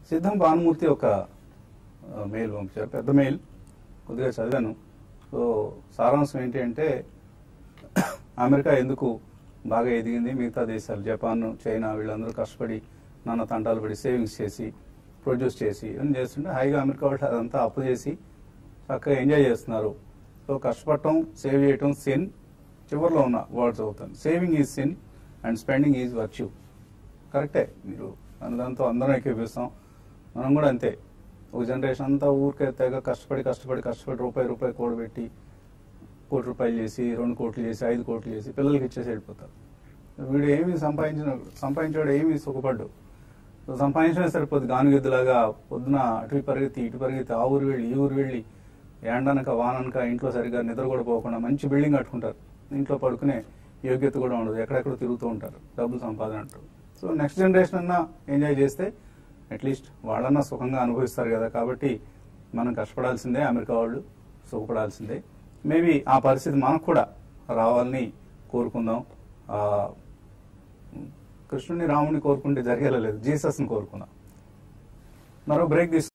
సిద్ధం భానుమూర్తి ఒక ఆ, మెయిల్ పంపించారు పెద్ద మెయిల్ కొద్దిగా చదివాను సో సారాంశం ఏంటి అంటే అమెరికా ఎందుకు బాగా ఎదిగింది మిగతా దేశాలు జపాన్ చైనా వీళ్ళందరూ కష్టపడి నాన్న తంటాలు పడి సేవింగ్స్ చేసి ప్రొడ్యూస్ చేసి అని చేస్తుంటే హైగా అమెరికా వాళ్ళు అదంతా అప్పు చేసి చక్కగా ఎంజాయ్ చేస్తున్నారు సో కష్టపడటం సేవ్ చేయటం సిన్ చివరిలో ఉన్న వర్డ్స్ అవుతాను saving is sin and spending is virtue కరెక్టే మీరు దాంతో అందరం ఎక్కిపిస్తాం మనం కూడా అంతే ఒక జనరేషన్ అంతా ఊరికే తెగ కష్టపడి కష్టపడి కష్టపడి రూపాయి రూపాయి కూడబెట్టి కోటి రూపాయలు చేసి రెండు కోట్లు చేసి ఐదు కోట్లు చేసి పిల్లలకి ఇచ్చేసి వెళ్ళిపోతారు వీడు ఏమి సంపాదించిన సంపాదించాడు ఏమి సుఖపడ్డు సో సంపాదించడం సరిపోద్ది గానుగెద్దులాగా పొద్దున అటు పరిగెత్తి ఇటు పరిగెత్తి ఆ ఊరు వెళ్ళి ఈ ఊరు వెళ్ళి ఎండనక వాననక ఇంట్లో సరిగ్గా నిద్ర కూడా పోకుండా మంచి బిల్డింగ్ కట్టుకుంటారు ఇంట్లో పడుకునే యోగ్యత కూడా ఉండదు ఎక్కడెక్కడ తిరుగుతూ ఉంటారు డబ్బులు సంపాదన అంటారు సో నెక్స్ట్ జనరేషన్ అన్నా ఎంజాయ్ చేస్తే అట్లీస్ట్ వాళ్ళన్నా సుఖంగా అనుభవిస్తారు కదా కాబట్టి మనం కష్టపడాల్సిందే అమెరికా వాళ్ళు సుఖపడాల్సిందే మేబీ ఆ పరిస్థితి మనకు కూడా రావాలని కోరుకుందాం ఆ, కృష్ణుని రాముని కోరుకుంటే జరిగేలా లేదు జీసస్ని కోరుకుందాం మరో బ్రేక్ తీసు